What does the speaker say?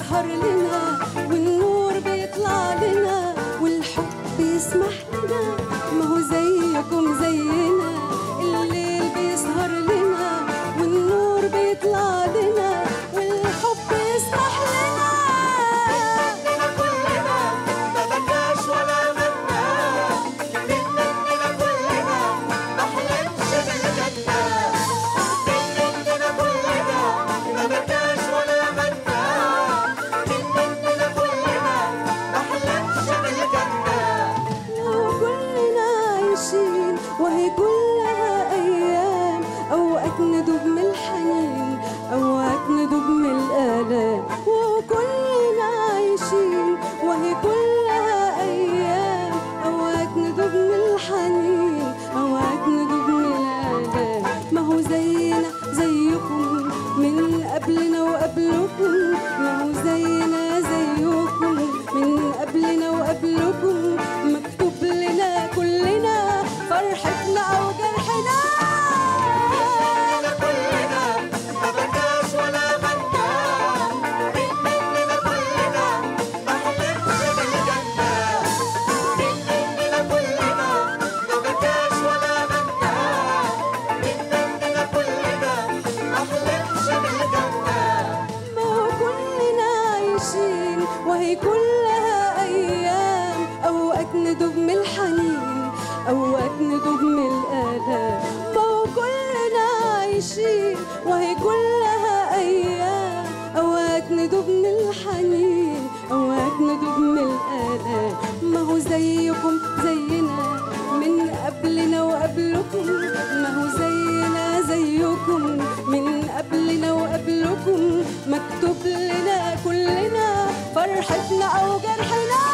بيسهر لنا والنور بيطلع لنا والحب بيسمح لنا ما هو زيكم زينا الليل بيسهر لنا والنور بيطلع لنا والحب بيسمح لنا كلنا ما بكاش ولا منا مننا كلنا ما حلمش بالجنة مننا كلنا ما بكاش ولا منا مننا كلنا ما حلمش بالجنة وكلنا عايشين وهي كلها أيام أوقات ندوب من الحنين أوقات ندوب من الآلام وكلنا عايشين وهي كلها أيام أوقات ندوب من الحنين أوقات ندوب من الآلام ما هو زينا زيكم من قبلنا وقبلكم ما هو زينا زيكم من قبلنا وقبلكم مكتوب لنا كلنا فرحتنا أو جرحنا مننا كلنا ما بكاش ولا منا مننا كلنا ما حلمش بالجنة مننا كلنا ما بكاش ولا منا مننا كلنا ما حلمش بالجنة ما هو كلنا عايشين وهي كلها أيام أوقات ندوب من الحنين أوقات ندوب من الآلام ما هو كلنا عايشين وهي كلها أيام أوقات ندوب من الحنين أوقات ندوب من الآلام ما هو زيكم زينا من قبلنا وقبلكم ما هو زينا زيكم من قبلنا وقبلكم مكتوب لنا كلنا فرحتنا أو جرحنا